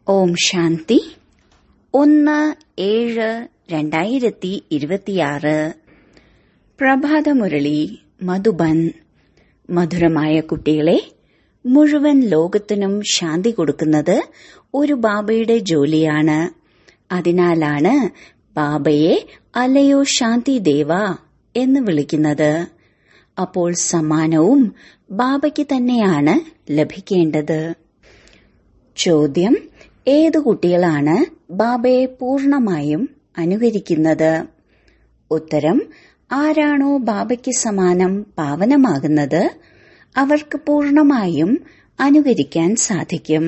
ഓം ശാന്തി ഒന്ന് ഏഴ് രണ്ടായിരത്തി ഇരുപത്തിയാറ് പ്രഭാതമുരളി മധുബൻ മധുരമായ കുട്ടികളെ മുഴുവൻ ലോകത്തിനും ശാന്തി കൊടുക്കുന്നത് ഒരു ബാബയുടെ ജോലിയാണ് അതിനാലാണ് ബാബയെ അലയോ ശാന്തി ദേവ എന്ന് വിളിക്കുന്നത് അപ്പോൾ സമ്മാനവും ബാബയ്ക്ക് തന്നെയാണ് ലഭിക്കേണ്ടത് ചോദ്യം ഏതു കുട്ടികളാണ് ബാബയെ പൂർണമായും അനുകരിക്കുന്നത് ഉത്തരം ആരാണോ ബാബയ്ക്ക് സമാനം പാവനമാകുന്നത് അവർക്ക് പൂർണമായും അനുകരിക്കാൻ സാധിക്കും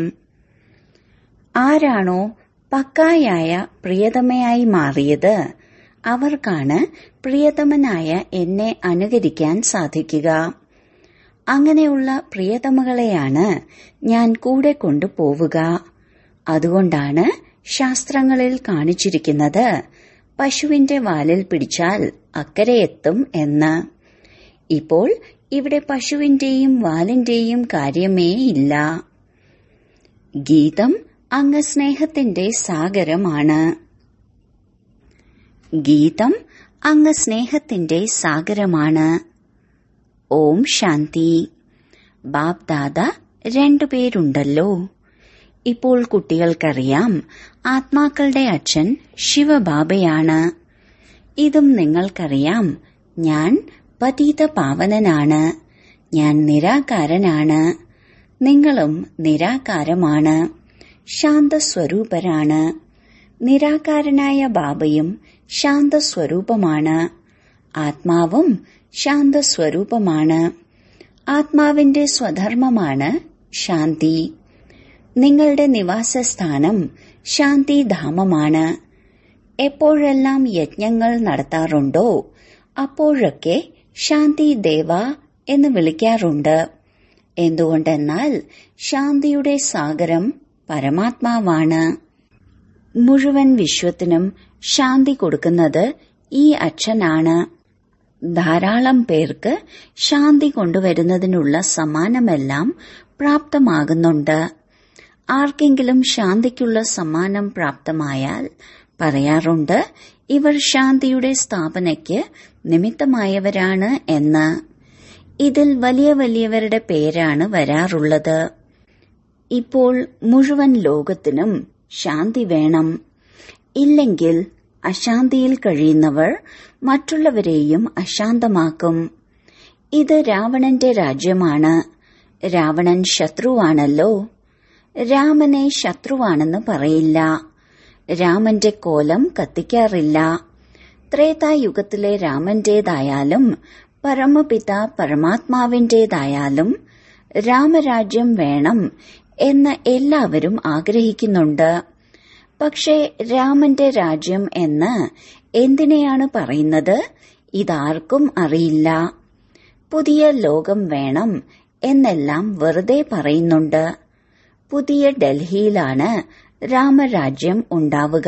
ആരാണോ പക്കായായ പ്രിയതമയായി മാറിയത് അവർക്കാണ് പ്രിയതമനായ എന്നെ അനുകരിക്കാൻ സാധിക്കുക അങ്ങനെയുള്ള പ്രിയതമകളെയാണ് ഞാൻ കൂടെ കൊണ്ടുപോവുക അതുകൊണ്ടാണ് ശാസ്ത്രങ്ങളിൽ കാണിച്ചിരിക്കുന്നത് പശുവിന്റെ വാലിൽ പിടിച്ചാൽ അക്കരെയെത്തും എന്ന് ഇപ്പോൾ ഇവിടെ പശുവിന്റെയും വാലിന്റെയും കാര്യമേ ഇല്ല ഗീതം അങ്ങ് സ്നേഹത്തിന്റെ സാഗരമാണ് ഗീതം അങ്ങ് സ്നേഹത്തിന്റെ സാഗരമാണ് ഓം ശാന്തി ബാബ് ദാദ രണ്ടുപേരുണ്ടല്ലോ ഇപ്പോൾ കുട്ടികൾക്കറിയാം ആത്മാക്കളുടെ അച്ഛൻ ശിവബാബയാണ് ഇതും നിങ്ങൾക്കറിയാം ഞാൻ പതീത പാവനനാണ് ഞാൻ നിരാകാരനാണ് നിങ്ങളും നിരാകാരമാണ് ശാന്തസ്വരൂപരാണ് നിരാകാരനായ ബാബയും ശാന്തസ്വരൂപമാണ് ആത്മാവും ശാന്തസ്വരൂപമാണ് ആത്മാവിന്റെ സ്വധർമ്മമാണ് ശാന്തി നിങ്ങളുടെ നിവാസസ്ഥാനം ശാന്തിധാമമാണ് എപ്പോഴെല്ലാം യജ്ഞങ്ങൾ നടത്താറുണ്ടോ അപ്പോഴൊക്കെ ശാന്തി ദേവ എന്ന് വിളിക്കാറുണ്ട് എന്തുകൊണ്ടെന്നാൽ ശാന്തിയുടെ സാഗരം പരമാത്മാവാണ് മുഴുവൻ വിശ്വത്തിനും ശാന്തി കൊടുക്കുന്നത് ഈ അച്ഛനാണ് ധാരാളം പേർക്ക് ശാന്തി കൊണ്ടുവരുന്നതിനുള്ള സമ്മാനമെല്ലാം പ്രാപ്തമാകുന്നുണ്ട് ആർക്കെങ്കിലും ശാന്തിക്കുള്ള സമ്മാനം പ്രാപ്തമായാൽ പറയാറുണ്ട് ഇവർ ശാന്തിയുടെ സ്ഥാപനയ്ക്ക് നിമിത്തമായവരാണ് എന്ന് ഇതിൽ വലിയ വലിയവരുടെ പേരാണ് വരാറുള്ളത് ഇപ്പോൾ മുഴുവൻ ലോകത്തിനും ശാന്തി വേണം ഇല്ലെങ്കിൽ അശാന്തിയിൽ കഴിയുന്നവർ മറ്റുള്ളവരെയും അശാന്തമാക്കും ഇത് രാവണന്റെ രാജ്യമാണ് രാവണൻ ശത്രുവാണല്ലോ രാമനെ ശത്രുവാണെന്ന് പറയില്ല രാമന്റെ കോലം കത്തിക്കാറില്ല ത്രേതായുഗത്തിലെ രാമന്റേതായാലും പരമപിത പരമാത്മാവിന്റേതായാലും രാമരാജ്യം വേണം എന്ന് എല്ലാവരും ആഗ്രഹിക്കുന്നുണ്ട് പക്ഷേ രാമന്റെ രാജ്യം എന്ന് എന്തിനെയാണ് പറയുന്നത് ഇതാർക്കും അറിയില്ല പുതിയ ലോകം വേണം എന്നെല്ലാം വെറുതെ പറയുന്നുണ്ട് പുതിയ ഡൽഹിയിലാണ് രാമരാജ്യം ഉണ്ടാവുക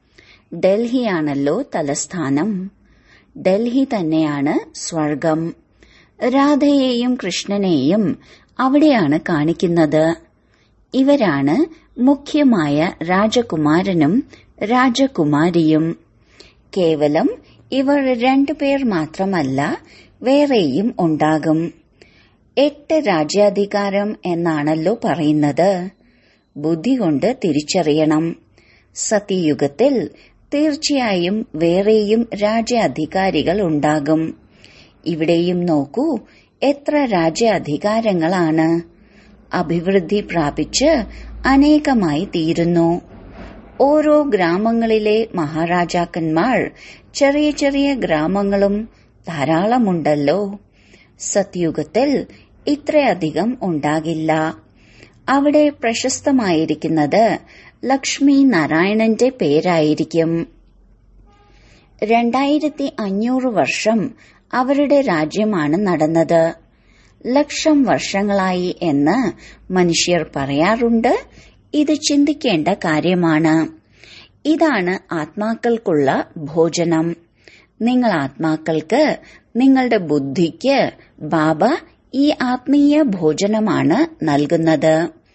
ഡൽഹിയാണല്ലോ തലസ്ഥാനം ഡൽഹി തന്നെയാണ് സ്വർഗം രാധയെയും കൃഷ്ണനെയും അവിടെയാണ് കാണിക്കുന്നത് ഇവരാണ് മുഖ്യമായ രാജകുമാരനും രാജകുമാരിയും കേവലം ഇവർ രണ്ടുപേർ മാത്രമല്ല വേറെയും ഉണ്ടാകും എട്ട് രാജ്യാധികാരം എന്നാണല്ലോ പറയുന്നത് ബുദ്ധി കൊണ്ട് തിരിച്ചറിയണം സത്യയുഗത്തിൽ തീർച്ചയായും വേറെയും രാജ്യാധികാരികൾ ഉണ്ടാകും ഇവിടെയും നോക്കൂ എത്ര രാജ്യാധികാരങ്ങളാണ് അഭിവൃദ്ധി പ്രാപിച്ച് അനേകമായി തീരുന്നു ഓരോ ഗ്രാമങ്ങളിലെ മഹാരാജാക്കന്മാർ ചെറിയ ചെറിയ ഗ്രാമങ്ങളും ധാരാളമുണ്ടല്ലോ സത്യുഗത്തിൽ ഇത്രയധികം ഉണ്ടാകില്ല അവിടെ പ്രശസ്തമായിരിക്കുന്നത് ലക്ഷ്മി നാരായണന്റെ പേരായിരിക്കും രണ്ടായിരത്തി അഞ്ഞൂറ് വർഷം അവരുടെ രാജ്യമാണ് നടന്നത് ലക്ഷം വർഷങ്ങളായി എന്ന് മനുഷ്യർ പറയാറുണ്ട് ഇത് ചിന്തിക്കേണ്ട കാര്യമാണ് ഇതാണ് ആത്മാക്കൾക്കുള്ള ഭോജനം നിങ്ങൾ ആത്മാക്കൾക്ക് നിങ്ങളുടെ ബുദ്ധിക്ക് ബാബ ഈ ആത്മീയ ഭോജനമാണ് നൽകുന്നത്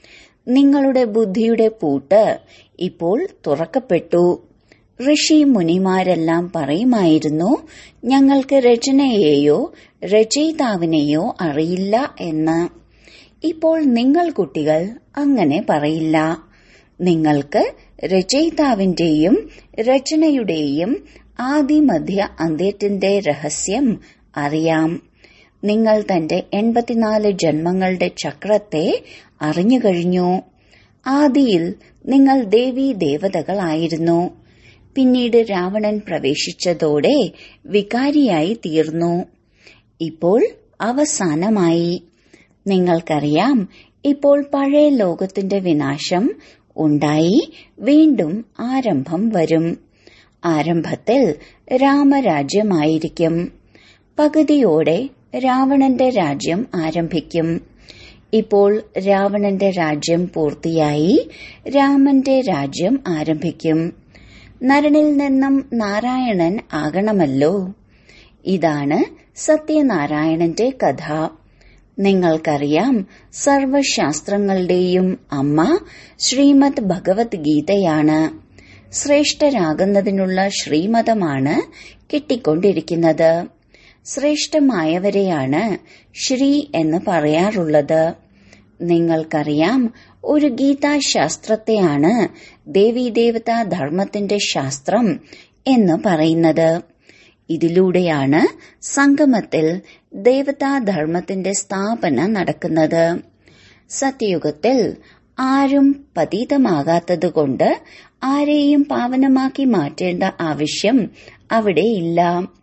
നിങ്ങളുടെ ബുദ്ധിയുടെ പൂട്ട് ഇപ്പോൾ തുറക്കപ്പെട്ടു ഋഷി മുനിമാരെല്ലാം പറയുമായിരുന്നു ഞങ്ങൾക്ക് രചനയെയോ രചയിതാവിനെയോ അറിയില്ല എന്ന് ഇപ്പോൾ നിങ്ങൾ കുട്ടികൾ അങ്ങനെ പറയില്ല നിങ്ങൾക്ക് രചയിതാവിന്റെയും രചനയുടെയും ആദിമധ്യ അന്ത്യത്തിന്റെ രഹസ്യം അറിയാം നിങ്ങൾ തന്റെ എൺപത്തിനാല് ജന്മങ്ങളുടെ ചക്രത്തെ അറിഞ്ഞു കഴിഞ്ഞു ആദിയിൽ നിങ്ങൾ ദേവീ ദേവതകളായിരുന്നു പിന്നീട് രാവണൻ പ്രവേശിച്ചതോടെ വികാരിയായി തീർന്നു ഇപ്പോൾ അവസാനമായി നിങ്ങൾക്കറിയാം ഇപ്പോൾ പഴയ ലോകത്തിന്റെ വിനാശം ഉണ്ടായി വീണ്ടും ആരംഭം വരും ആരംഭത്തിൽ രാമരാജ്യമായിരിക്കും പകുതിയോടെ രാവണന്റെ രാജ്യം ആരംഭിക്കും ഇപ്പോൾ രാവണന്റെ രാജ്യം പൂർത്തിയായി രാമന്റെ രാജ്യം ആരംഭിക്കും നരനിൽ നിന്നും നാരായണൻ ആകണമല്ലോ ഇതാണ് സത്യനാരായണന്റെ കഥ നിങ്ങൾക്കറിയാം സർവശാസ്ത്രങ്ങളുടെയും അമ്മ ശ്രീമദ് ഭഗവത്ഗീതയാണ് ശ്രേഷ്ഠരാകുന്നതിനുള്ള ശ്രീമതമാണ് കിട്ടിക്കൊണ്ടിരിക്കുന്നത് ശ്രേഷ്ഠമായവരെയാണ് ശ്രീ എന്ന് പറയാറുള്ളത് നിങ്ങൾക്കറിയാം ഒരു ഗീതാശാസ്ത്രത്തെയാണ് ദേവീദേവതാ ധർമ്മത്തിന്റെ ശാസ്ത്രം എന്ന് പറയുന്നത് ഇതിലൂടെയാണ് സംഗമത്തിൽ ദേവതാധർമ്മത്തിന്റെ സ്ഥാപന നടക്കുന്നത് സത്യയുഗത്തിൽ ആരും പതീതമാകാത്തതുകൊണ്ട് ആരെയും പാവനമാക്കി മാറ്റേണ്ട ആവശ്യം അവിടെയില്ല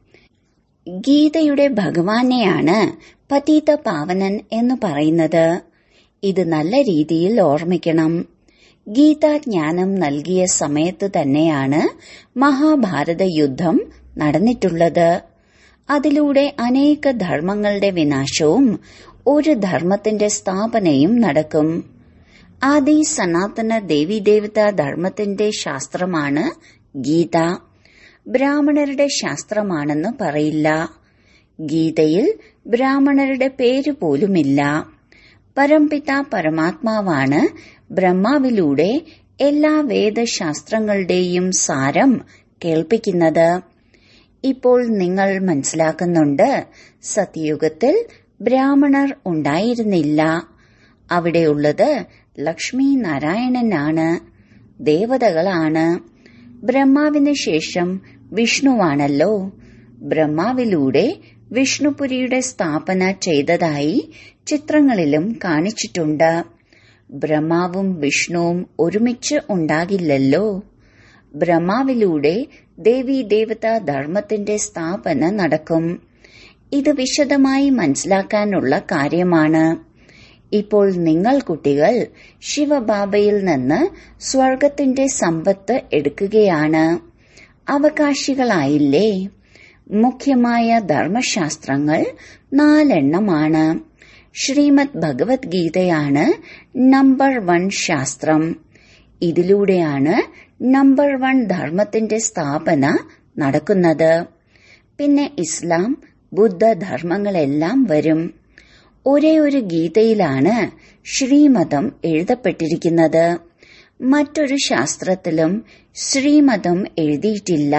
ഗീതയുടെ ഭഗവാനെയാണ് പതീത പാവനൻ എന്ന് പറയുന്നത് ഇത് നല്ല രീതിയിൽ ഓർമ്മിക്കണം ഗീതാജ്ഞാനം നൽകിയ സമയത്ത് തന്നെയാണ് മഹാഭാരത യുദ്ധം നടന്നിട്ടുള്ളത് അതിലൂടെ അനേക ധർമ്മങ്ങളുടെ വിനാശവും ഒരു ധർമ്മത്തിന്റെ സ്ഥാപനയും നടക്കും ആദി സനാതന ദേവീദേവതാ ധർമ്മത്തിന്റെ ശാസ്ത്രമാണ് ഗീത ബ്രാഹ്മണരുടെ ശാസ്ത്രമാണെന്ന് പറയില്ല ഗീതയിൽ ബ്രാഹ്മണരുടെ പേര് പോലുമില്ല പരംപിത പരമാത്മാവാണ് ബ്രഹ്മാവിലൂടെ എല്ലാ വേദശാസ്ത്രങ്ങളുടെയും സാരം കേൾപ്പിക്കുന്നത് ഇപ്പോൾ നിങ്ങൾ മനസ്സിലാക്കുന്നുണ്ട് സത്യയുഗത്തിൽ ബ്രാഹ്മണർ ഉണ്ടായിരുന്നില്ല അവിടെയുള്ളത് ലക്ഷ്മി നാരായണനാണ് ദേവതകളാണ് ബ്രഹ്മാവിന് ശേഷം വിഷ്ണുവാണല്ലോ ബ്രഹ്മാവിലൂടെ വിഷ്ണുപുരിയുടെ സ്ഥാപന ചെയ്തതായി ചിത്രങ്ങളിലും കാണിച്ചിട്ടുണ്ട് ബ്രഹ്മാവും വിഷ്ണുവും ഒരുമിച്ച് ഉണ്ടാകില്ലല്ലോ ബ്രഹ്മാവിലൂടെ ദേവീ ദേവതാ ധർമ്മത്തിന്റെ സ്ഥാപന നടക്കും ഇത് വിശദമായി മനസ്സിലാക്കാനുള്ള കാര്യമാണ് ഇപ്പോൾ നിങ്ങൾ കുട്ടികൾ ശിവബാബയിൽ നിന്ന് സ്വർഗത്തിന്റെ സമ്പത്ത് എടുക്കുകയാണ് അവകാശികളായില്ലേ മുഖ്യമായ ധർമ്മശാസ്ത്രങ്ങൾ നാലെണ്ണമാണ് ശ്രീമദ് ഭഗവത്ഗീതയാണ് നമ്പർ വൺ ശാസ്ത്രം ഇതിലൂടെയാണ് നമ്പർ വൺ ധർമ്മത്തിന്റെ സ്ഥാപന നടക്കുന്നത് പിന്നെ ഇസ്ലാം ബുദ്ധ ധർമ്മങ്ങളെല്ലാം വരും ഒരേ ഒരു ഗീതയിലാണ് ശ്രീമതം എഴുതപ്പെട്ടിരിക്കുന്നത് മറ്റൊരു ശാസ്ത്രത്തിലും ശ്രീമതം എഴുതിയിട്ടില്ല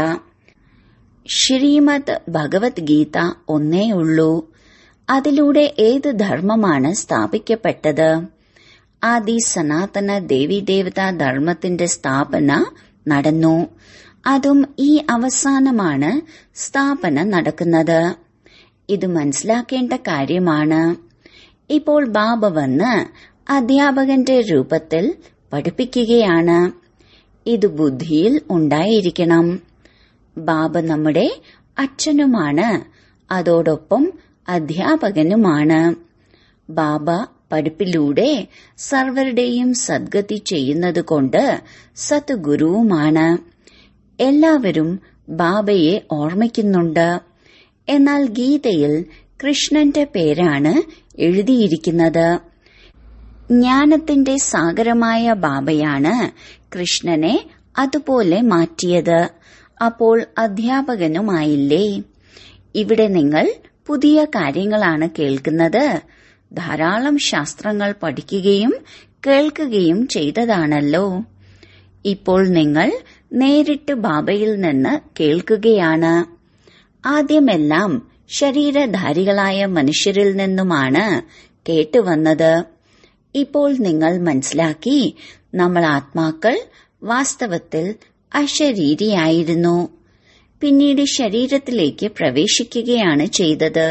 ശ്രീമദ് ഭഗവത്ഗീത ഒന്നേ ഉള്ളൂ അതിലൂടെ ഏത് ധർമ്മമാണ് സ്ഥാപിക്കപ്പെട്ടത് ആദി സനാതന ദേവീദേവതാ ധർമ്മത്തിന്റെ സ്ഥാപന നടന്നു അതും ഈ അവസാനമാണ് സ്ഥാപന നടക്കുന്നത് ഇത് മനസ്സിലാക്കേണ്ട കാര്യമാണ് ഇപ്പോൾ ബാബ വന്ന് അധ്യാപകന്റെ രൂപത്തിൽ പഠിപ്പിക്കുകയാണ് ഇത് ബുദ്ധിയിൽ ഉണ്ടായിരിക്കണം ബാബ നമ്മുടെ അച്ഛനുമാണ് അതോടൊപ്പം അധ്യാപകനുമാണ് ബാബ പഠിപ്പിലൂടെ സർവരുടെയും സദ്ഗതി ചെയ്യുന്നതുകൊണ്ട് സത്ഗുരുവുമാണ് എല്ലാവരും ബാബയെ ഓർമ്മിക്കുന്നുണ്ട് എന്നാൽ ഗീതയിൽ കൃഷ്ണന്റെ പേരാണ് എഴുതിയിരിക്കുന്നത് ജ്ഞാനത്തിന്റെ സാഗരമായ ബാബയാണ് കൃഷ്ണനെ അതുപോലെ മാറ്റിയത് അപ്പോൾ അധ്യാപകനുമായില്ലേ ഇവിടെ നിങ്ങൾ പുതിയ കാര്യങ്ങളാണ് കേൾക്കുന്നത് ധാരാളം ശാസ്ത്രങ്ങൾ പഠിക്കുകയും കേൾക്കുകയും ചെയ്തതാണല്ലോ ഇപ്പോൾ നിങ്ങൾ നേരിട്ട് ബാബയിൽ നിന്ന് കേൾക്കുകയാണ് ആദ്യമെല്ലാം ശരീരധാരികളായ മനുഷ്യരിൽ നിന്നുമാണ് കേട്ടുവന്നത് ഇപ്പോൾ നിങ്ങൾ മനസ്സിലാക്കി നമ്മൾ ആത്മാക്കൾ വാസ്തവത്തിൽ അശരീരിയായിരുന്നു പിന്നീട് ശരീരത്തിലേക്ക് പ്രവേശിക്കുകയാണ് ചെയ്തത്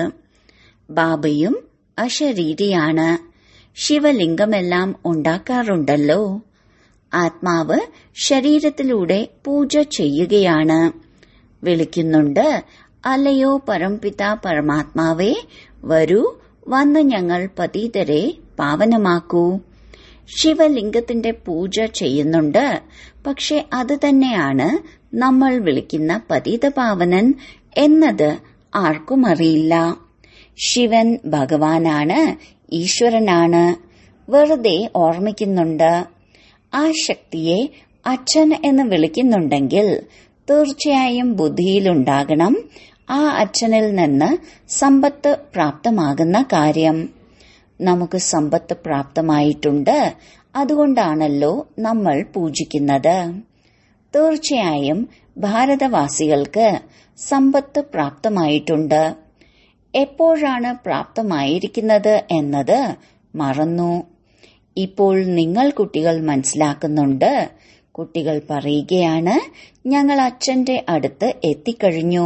ബാബയും അശരീരിയാണ് ശിവലിംഗമെല്ലാം ഉണ്ടാക്കാറുണ്ടല്ലോ ആത്മാവ് ശരീരത്തിലൂടെ പൂജ ചെയ്യുകയാണ് വിളിക്കുന്നുണ്ട് അല്ലയോ പരംപിത പരമാത്മാവേ വരൂ വന്ന് ഞങ്ങൾ പതീതരെ പാവനമാക്കൂ ശിവലിംഗത്തിന്റെ പൂജ ചെയ്യുന്നുണ്ട് പക്ഷെ അത് തന്നെയാണ് നമ്മൾ വിളിക്കുന്ന പതിതപാവനൻ എന്നത് ആർക്കും അറിയില്ല ശിവൻ ഭഗവാനാണ് ഈശ്വരനാണ് വെറുതെ ഓർമ്മിക്കുന്നുണ്ട് ആ ശക്തിയെ അച്ഛൻ എന്ന് വിളിക്കുന്നുണ്ടെങ്കിൽ തീർച്ചയായും ബുദ്ധിയിലുണ്ടാകണം ആ അച്ഛനിൽ നിന്ന് സമ്പത്ത് പ്രാപ്തമാകുന്ന കാര്യം നമുക്ക് സമ്പത്ത് പ്രാപ്തമായിട്ടുണ്ട് അതുകൊണ്ടാണല്ലോ നമ്മൾ പൂജിക്കുന്നത് തീർച്ചയായും ഭാരതവാസികൾക്ക് സമ്പത്ത് പ്രാപ്തമായിട്ടുണ്ട് എപ്പോഴാണ് പ്രാപ്തമായിരിക്കുന്നത് എന്നത് മറന്നു ഇപ്പോൾ നിങ്ങൾ കുട്ടികൾ മനസ്സിലാക്കുന്നുണ്ട് കുട്ടികൾ പറയുകയാണ് ഞങ്ങൾ അച്ഛന്റെ അടുത്ത് എത്തിക്കഴിഞ്ഞു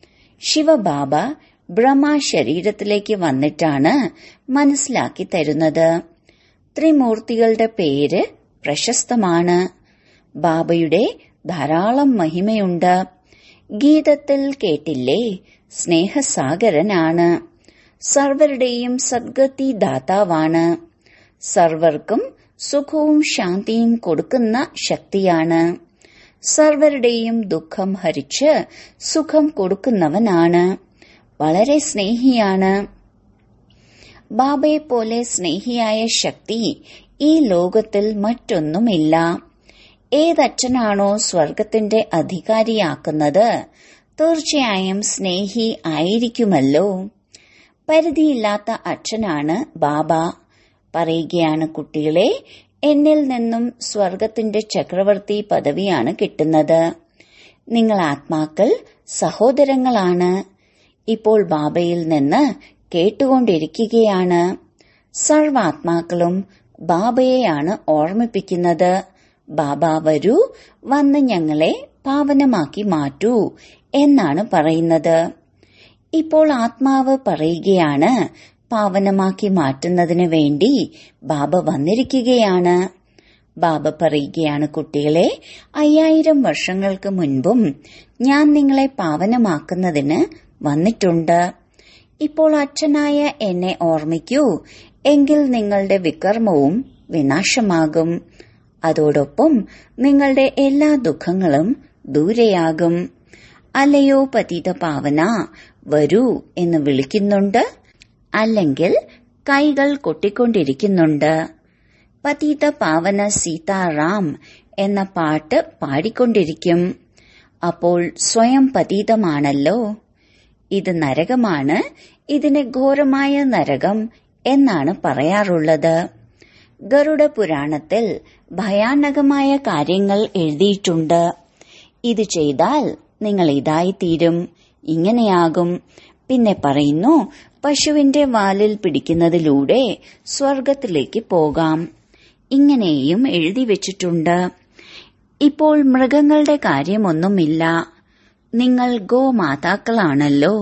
ശിവബാബ ബ്രഹ്മ ശരീരത്തിലേക്ക് വന്നിട്ടാണ് മനസ്സിലാക്കി തരുന്നത് ത്രിമൂർത്തികളുടെ പേര് പ്രശസ്തമാണ് ബാബയുടെ ധാരാളം മഹിമയുണ്ട് ഗീതത്തിൽ കേട്ടില്ലേ സ്നേഹസാഗരനാണ് സർവരുടെയും സദ്ഗതി ദാതാവാണ് സർവർക്കും സുഖവും ശാന്തിയും കൊടുക്കുന്ന ശക്തിയാണ് സർവരുടെയും ദുഃഖം ഹരിച്ച് സുഖം കൊടുക്കുന്നവനാണ് വളരെ സ്നേഹിയാണ് ബാബയെ പോലെ സ്നേഹിയായ ശക്തി ഈ ലോകത്തിൽ മറ്റൊന്നുമില്ല ഏതച്ഛനാണോ സ്വർഗത്തിന്റെ അധികാരിയാക്കുന്നത് തീർച്ചയായും സ്നേഹി ആയിരിക്കുമല്ലോ പരിധിയില്ലാത്ത അച്ഛനാണ് ബാബ പറയുകയാണ് കുട്ടികളെ എന്നിൽ നിന്നും സ്വർഗത്തിന്റെ ചക്രവർത്തി പദവിയാണ് കിട്ടുന്നത് നിങ്ങൾ ആത്മാക്കൾ സഹോദരങ്ങളാണ് ഇപ്പോൾ ബാബയിൽ നിന്ന് കേട്ടുകൊണ്ടിരിക്കുകയാണ് സർവാത്മാക്കളും ബാബയെയാണ് ഓർമ്മിപ്പിക്കുന്നത് ബാബ വരൂ വന്ന് ഞങ്ങളെ പാവനമാക്കി മാറ്റൂ എന്നാണ് പറയുന്നത് ഇപ്പോൾ ആത്മാവ് പറയുകയാണ് പാവനമാക്കി മാറ്റുന്നതിന് വേണ്ടി ബാബ വന്നിരിക്കുകയാണ് ബാബ പറയുകയാണ് കുട്ടികളെ അയ്യായിരം വർഷങ്ങൾക്ക് മുൻപും ഞാൻ നിങ്ങളെ പാവനമാക്കുന്നതിന് വന്നിട്ടുണ്ട് ഇപ്പോൾ അച്ഛനായ എന്നെ ഓർമ്മിക്കൂ എങ്കിൽ നിങ്ങളുടെ വികർമ്മവും വിനാശമാകും അതോടൊപ്പം നിങ്ങളുടെ എല്ലാ ദുഃഖങ്ങളും ദൂരെയാകും അല്ലയോ പതിത പാവന വരൂ എന്ന് വിളിക്കുന്നുണ്ട് അല്ലെങ്കിൽ കൈകൾ കൊട്ടിക്കൊണ്ടിരിക്കുന്നുണ്ട് പതിത പാവന സീതാറാം എന്ന പാട്ട് പാടിക്കൊണ്ടിരിക്കും അപ്പോൾ സ്വയം പതീതമാണല്ലോ ഇത് നരകമാണ് ഇതിന് ഘോരമായ നരകം എന്നാണ് പറയാറുള്ളത് ഗരുഡ പുരാണത്തിൽ ഭയാനകമായ കാര്യങ്ങൾ എഴുതിയിട്ടുണ്ട് ഇത് ചെയ്താൽ നിങ്ങൾ ഇതായിത്തീരും ഇങ്ങനെയാകും പിന്നെ പറയുന്നു പശുവിന്റെ വാലിൽ പിടിക്കുന്നതിലൂടെ സ്വർഗത്തിലേക്ക് പോകാം ഇങ്ങനെയും എഴുതി വെച്ചിട്ടുണ്ട് ഇപ്പോൾ മൃഗങ്ങളുടെ കാര്യമൊന്നുമില്ല നിങ്ങൾ ഗോമാതാക്കളാണല്ലോ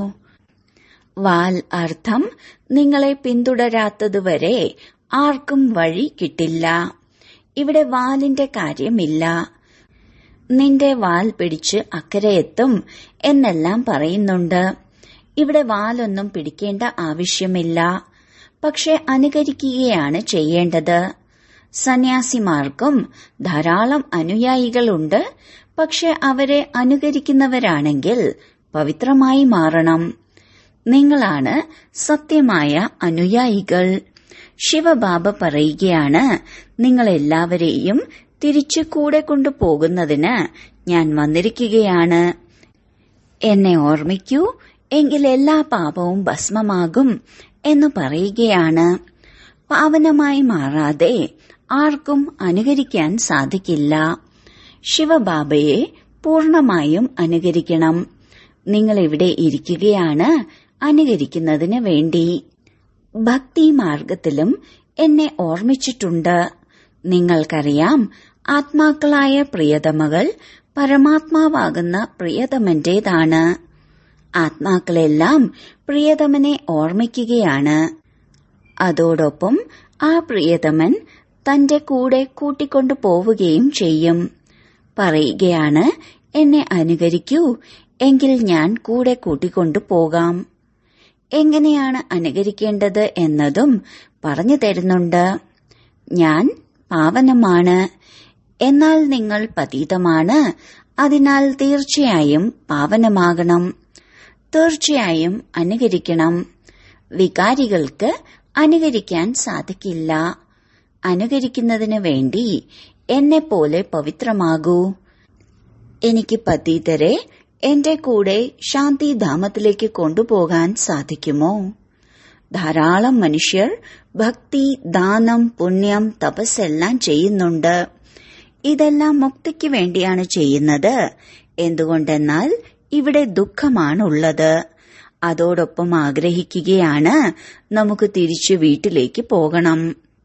വാൽ അർത്ഥം നിങ്ങളെ പിന്തുടരാത്തതുവരെ ആർക്കും വഴി കിട്ടില്ല ഇവിടെ വാലിന്റെ കാര്യമില്ല നിന്റെ വാൽ പിടിച്ച് അക്കരയെത്തും എന്നെല്ലാം പറയുന്നുണ്ട് ഇവിടെ വാലൊന്നും പിടിക്കേണ്ട ആവശ്യമില്ല പക്ഷെ അനുകരിക്കുകയാണ് ചെയ്യേണ്ടത് സന്യാസിമാർക്കും ധാരാളം അനുയായികളുണ്ട് പക്ഷെ അവരെ അനുകരിക്കുന്നവരാണെങ്കിൽ പവിത്രമായി മാറണം നിങ്ങളാണ് സത്യമായ അനുയായികൾ ശിവബാബ പറയുകയാണ് നിങ്ങൾ എല്ലാവരെയും തിരിച്ചു കൂടെ കൊണ്ടുപോകുന്നതിന് ഞാൻ വന്നിരിക്കുകയാണ് എന്നെ ഓർമ്മിക്കൂ എങ്കിൽ എല്ലാ പാപവും ഭസ്മമാകും എന്ന് പറയുകയാണ് പാവനമായി മാറാതെ ആർക്കും അനുകരിക്കാൻ സാധിക്കില്ല ശിവബാബയെ പൂർണമായും അനുകരിക്കണം നിങ്ങൾ ഇവിടെ ഇരിക്കുകയാണ് അനുകരിക്കുന്നതിന് വേണ്ടി ഭക്തി മാർഗത്തിലും എന്നെ ഓർമ്മിച്ചിട്ടുണ്ട് നിങ്ങൾക്കറിയാം ആത്മാക്കളായ പ്രിയതമകൾ പരമാത്മാവാകുന്ന പ്രിയതമന്റേതാണ് ആത്മാക്കളെല്ലാം പ്രിയതമനെ ഓർമ്മിക്കുകയാണ് അതോടൊപ്പം ആ പ്രിയതമൻ തന്റെ കൂടെ കൂട്ടിക്കൊണ്ടു പോവുകയും ചെയ്യും പറയുകയാണ് എന്നെ അനുകരിക്കൂ എങ്കിൽ ഞാൻ കൂടെ കൂട്ടിക്കൊണ്ടു പോകാം എങ്ങനെയാണ് അനുകരിക്കേണ്ടത് എന്നതും പറഞ്ഞു തരുന്നുണ്ട് ഞാൻ പാവനമാണ് എന്നാൽ നിങ്ങൾ പതീതമാണ് അതിനാൽ തീർച്ചയായും പാവനമാകണം തീർച്ചയായും അനുകരിക്കണം വികാരികൾക്ക് അനുകരിക്കാൻ സാധിക്കില്ല അനുകരിക്കുന്നതിന് വേണ്ടി എന്നെ പോലെ പവിത്രമാകൂ എനിക്ക് പതീതരെ എന്റെ കൂടെ ശാന്തിധാമത്തിലേക്ക് കൊണ്ടുപോകാൻ സാധിക്കുമോ ധാരാളം മനുഷ്യർ ഭക്തി ദാനം പുണ്യം തപസ്സെല്ലാം ചെയ്യുന്നുണ്ട് ഇതെല്ലാം മുക്തിക്ക് വേണ്ടിയാണ് ചെയ്യുന്നത് എന്തുകൊണ്ടെന്നാൽ ഇവിടെ ദുഃഖമാണുള്ളത് അതോടൊപ്പം ആഗ്രഹിക്കുകയാണ് നമുക്ക് തിരിച്ചു വീട്ടിലേക്ക് പോകണം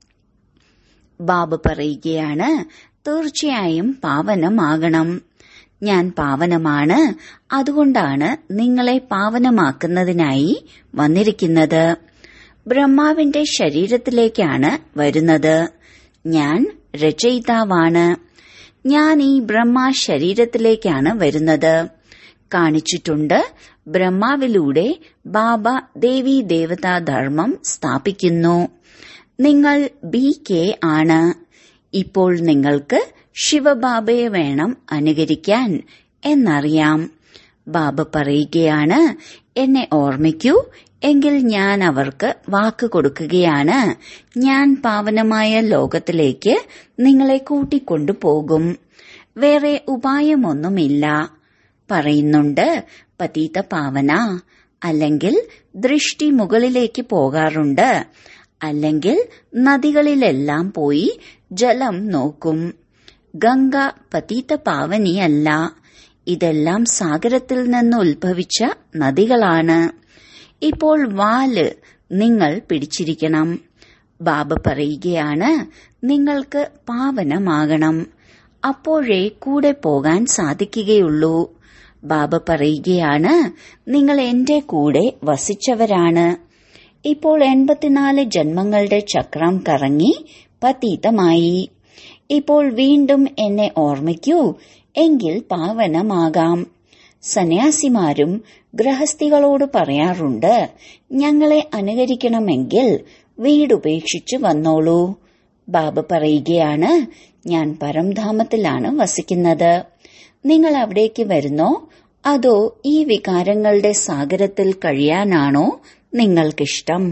ബാബ പറയുകയാണ് തീർച്ചയായും പാവനമാകണം ഞാൻ പാവനമാണ് അതുകൊണ്ടാണ് നിങ്ങളെ പാവനമാക്കുന്നതിനായി വന്നിരിക്കുന്നത് ബ്രഹ്മാവിന്റെ ശരീരത്തിലേക്കാണ് വരുന്നത് ഞാൻ രചയിതാവാണ് ഞാൻ ഈ ബ്രഹ്മ ശരീരത്തിലേക്കാണ് വരുന്നത് കാണിച്ചിട്ടുണ്ട് ബ്രഹ്മാവിലൂടെ ബാബ ദേവി ദേവതാ ധർമ്മം സ്ഥാപിക്കുന്നു നിങ്ങൾ ബി കെ ആണ് ഇപ്പോൾ നിങ്ങൾക്ക് ശിവബാബയെ വേണം അനുകരിക്കാൻ എന്നറിയാം ബാബ പറയുകയാണ് എന്നെ ഓർമ്മിക്കൂ എങ്കിൽ ഞാൻ അവർക്ക് വാക്ക് കൊടുക്കുകയാണ് ഞാൻ പാവനമായ ലോകത്തിലേക്ക് നിങ്ങളെ കൂട്ടിക്കൊണ്ടുപോകും വേറെ ഉപായമൊന്നുമില്ല പറയുന്നുണ്ട് പതീത പാവന അല്ലെങ്കിൽ ദൃഷ്ടി മുകളിലേക്ക് പോകാറുണ്ട് അല്ലെങ്കിൽ നദികളിലെല്ലാം പോയി ജലം നോക്കും ഗംഗ പതീത പാവനിയല്ല ഇതെല്ലാം സാഗരത്തിൽ നിന്ന് ഉത്ഭവിച്ച നദികളാണ് ഇപ്പോൾ വാല് നിങ്ങൾ പിടിച്ചിരിക്കണം ബാബ പറയുകയാണ് നിങ്ങൾക്ക് പാവനമാകണം അപ്പോഴേ കൂടെ പോകാൻ സാധിക്കുകയുള്ളൂ ബാബ പറയുകയാണ് നിങ്ങൾ എന്റെ കൂടെ വസിച്ചവരാണ് ഇപ്പോൾ എൺപത്തിനാല് ജന്മങ്ങളുടെ ചക്രം കറങ്ങി പതീതമായി ഇപ്പോൾ വീണ്ടും എന്നെ ഓർമ്മിക്കൂ എങ്കിൽ പാവനമാകാം സന്യാസിമാരും ഗൃഹസ്ഥികളോട് പറയാറുണ്ട് ഞങ്ങളെ അനുകരിക്കണമെങ്കിൽ വീടുപേക്ഷിച്ചു വന്നോളൂ ബാബ പറയുകയാണ് ഞാൻ പരംധാമത്തിലാണ് വസിക്കുന്നത് നിങ്ങൾ അവിടേക്ക് വരുന്നോ അതോ ഈ വികാരങ്ങളുടെ സാഗരത്തിൽ കഴിയാനാണോ നിങ്ങൾക്കിഷ്ടം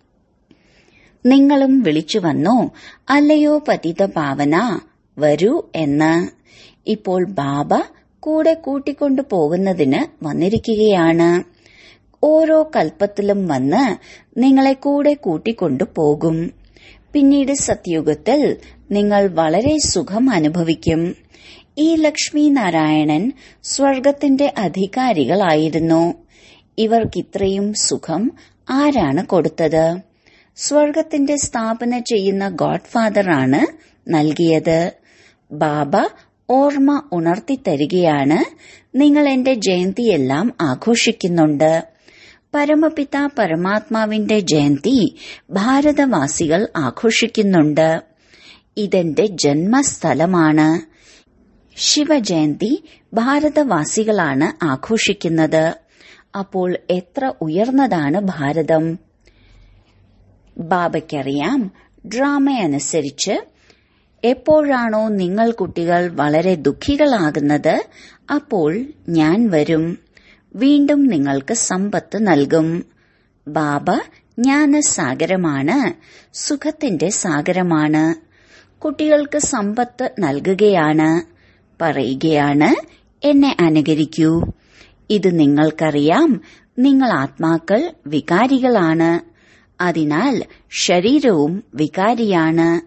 നിങ്ങളും വിളിച്ചു വന്നോ അല്ലയോ പതിത പാവന വരൂ എന്ന് ഇപ്പോൾ ബാബ കൂടെ കൂട്ടിക്കൊണ്ടു പോകുന്നതിന് വന്നിരിക്കുകയാണ് ഓരോ കൽപ്പത്തിലും വന്ന് നിങ്ങളെ കൂടെ കൂട്ടിക്കൊണ്ടു പോകും പിന്നീട് സത്യുഗത്തിൽ നിങ്ങൾ വളരെ സുഖം അനുഭവിക്കും ഈ ലക്ഷ്മി നാരായണൻ സ്വർഗത്തിന്റെ അധികാരികളായിരുന്നു ഇവർക്കിത്രയും സുഖം ആരാണ് കൊടുത്തത് സ്വർഗത്തിന്റെ സ്ഥാപന ചെയ്യുന്ന ഗോഡ്ഫാദറാണ് നൽകിയത് ബാബ ഓർമ്മ ഉണർത്തിത്തരികയാണ് നിങ്ങൾ എന്റെ ജയന്തിയെല്ലാം ആഘോഷിക്കുന്നുണ്ട് പരമപിത പരമാത്മാവിന്റെ ജയന്തി ഭാരതവാസികൾ ആഘോഷിക്കുന്നുണ്ട് ഇതെന്റെ ജന്മസ്ഥലമാണ് ശിവജയന്തി ഭാരതവാസികളാണ് ആഘോഷിക്കുന്നത് അപ്പോൾ എത്ര ഉയർന്നതാണ് ഭാരതം ബാബയ്ക്കറിയാം ഡ്രാമ അനുസരിച്ച് എപ്പോഴാണോ നിങ്ങൾ കുട്ടികൾ വളരെ ദുഃഖികളാകുന്നത് അപ്പോൾ ഞാൻ വരും വീണ്ടും നിങ്ങൾക്ക് സമ്പത്ത് നൽകും ബാബ ജ്ഞാനസാഗരമാണ് സുഖത്തിന്റെ സാഗരമാണ് കുട്ടികൾക്ക് സമ്പത്ത് നൽകുകയാണ് പറയുകയാണ് എന്നെ അനുകരിക്കൂ ഇത് നിങ്ങൾക്കറിയാം നിങ്ങൾ ആത്മാക്കൾ വികാരികളാണ് അതിനാൽ ശരീരവും വികാരിയാണ്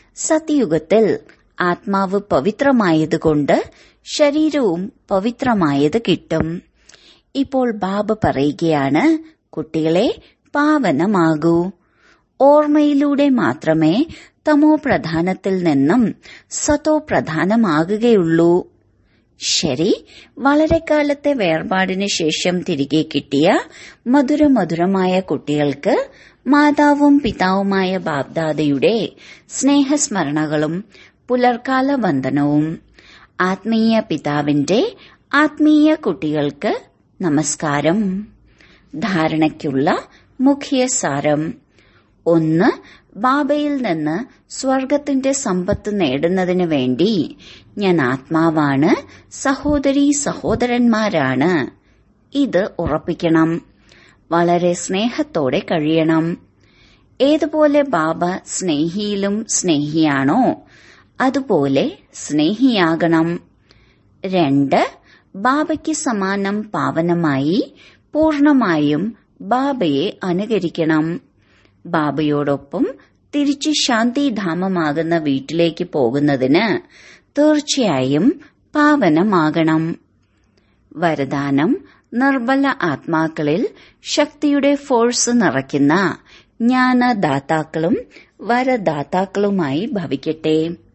സത്യയുഗത്തിൽ ആത്മാവ് പവിത്രമായതുകൊണ്ട് ശരീരവും പവിത്രമായത് കിട്ടും ഇപ്പോൾ ബാബ പറയുകയാണ് കുട്ടികളെ പാവനമാകൂ ഓർമ്മയിലൂടെ മാത്രമേ തമോ പ്രധാനത്തിൽ നിന്നും സതോ പ്രധാനമാകുകയുള്ളൂ ശരി വളരെ കാലത്തെ വേർപാടിന് ശേഷം തിരികെ കിട്ടിയ മധുരമധുരമായ കുട്ടികൾക്ക് മാതാവും പിതാവുമായ ബാബ്ദാദയുടെ സ്നേഹസ്മരണകളും പുലർക്കാല വന്ദനവും ആത്മീയ പിതാവിന്റെ ആത്മീയ കുട്ടികൾക്ക് നമസ്കാരം ധാരണയ്ക്കുള്ള മുഖ്യ സാരം ഒന്ന് ബാബയിൽ നിന്ന് സ്വർഗത്തിന്റെ സമ്പത്ത് നേടുന്നതിനു വേണ്ടി ഞാൻ ആത്മാവാണ് സഹോദരി സഹോദരന്മാരാണ് ഇത് ഉറപ്പിക്കണം വളരെ സ്നേഹത്തോടെ കഴിയണം ഏതുപോലെ ബാബ സ്നേഹിയിലും സ്നേഹിയാണോ അതുപോലെ സ്നേഹിയാകണം രണ്ട് ബാബയ്ക്ക് സമാനം പാവനമായി പൂർണമായും ബാബയെ അനുകരിക്കണം ബാബയോടൊപ്പം തിരിച്ച് ശാന്തിധാമമാകുന്ന വീട്ടിലേക്ക് പോകുന്നതിന് തീർച്ചയായും പാവനമാകണം വരദാനം നിർബല ആത്മാക്കളിൽ ശക്തിയുടെ ഫോഴ്സ് നിറയ്ക്കുന്ന ജ്ഞാനദാതാക്കളും വരദാതാക്കളുമായി ഭവിക്കട്ടെ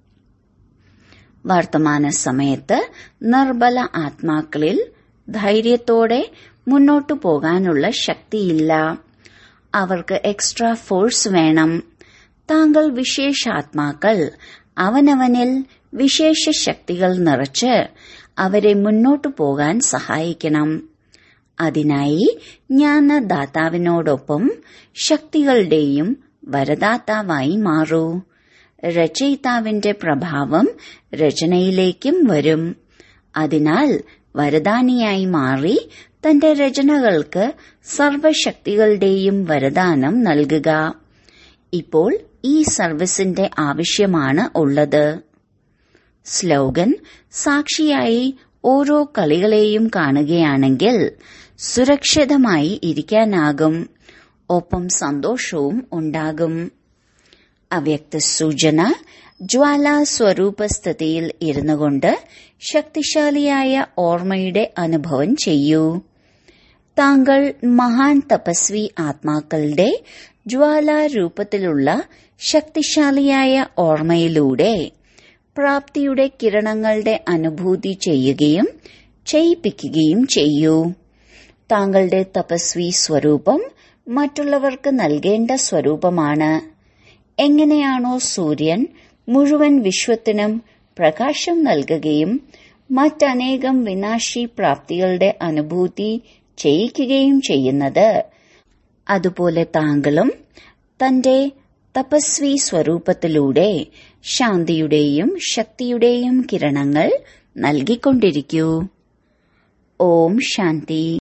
വർത്തമാന സമയത്ത് നിർബല ആത്മാക്കളിൽ ധൈര്യത്തോടെ മുന്നോട്ടു പോകാനുള്ള ശക്തിയില്ല അവർക്ക് എക്സ്ട്രാ ഫോഴ്സ് വേണം താങ്കൾ വിശേഷാത്മാക്കൾ അവനവനിൽ വിശേഷ ശക്തികൾ നിറച്ച് അവരെ മുന്നോട്ടു പോകാൻ സഹായിക്കണം അതിനായി ജ്ഞാനദാതാവിനോടൊപ്പം ശക്തികളുടെയും വരദാതാവായി മാറൂ രചയിതാവിന്റെ പ്രഭാവം രചനയിലേക്കും വരും അതിനാൽ വരദാനിയായി മാറി തന്റെ രചനകൾക്ക് സർവശക്തികളുടെയും വരദാനം നൽകുക ഇപ്പോൾ ഈ സർവീസിന്റെ ആവശ്യമാണ് ഉള്ളത് സ്ലോഗൻ സാക്ഷിയായി ഓരോ കളികളെയും കാണുകയാണെങ്കിൽ സുരക്ഷിതമായി ഇരിക്കാനാകും ഒപ്പം സന്തോഷവും ഉണ്ടാകും അവ്യക്ത സൂചന ജ്വാലാ സ്വരൂപസ്ഥിതിയിൽ ഇരുന്നുകൊണ്ട് ശക്തിശാലിയായ ഓർമ്മയുടെ അനുഭവം ചെയ്യൂ താങ്കൾ മഹാൻ തപസ്വി ആത്മാക്കളുടെ ജ്വാലാരൂപത്തിലുള്ള ശക്തിശാലിയായ ഓർമ്മയിലൂടെ പ്രാപ്തിയുടെ കിരണങ്ങളുടെ അനുഭൂതി ചെയ്യുകയും ചെയ്യിപ്പിക്കുകയും ചെയ്യൂ താങ്കളുടെ തപസ്വി സ്വരൂപം മറ്റുള്ളവർക്ക് നൽകേണ്ട സ്വരൂപമാണ് എങ്ങനെയാണോ സൂര്യൻ മുഴുവൻ വിശ്വത്തിനും പ്രകാശം നൽകുകയും മറ്റനേകം വിനാശി പ്രാപ്തികളുടെ അനുഭൂതി ചെയ്യിക്കുകയും ചെയ്യുന്നത് അതുപോലെ താങ്കളും തന്റെ തപസ്വി സ്വരൂപത്തിലൂടെ ശാന്തിയുടെയും ശക്തിയുടെയും കിരണങ്ങൾ നൽകിക്കൊണ്ടിരിക്കൂ ഓം ശാന്തി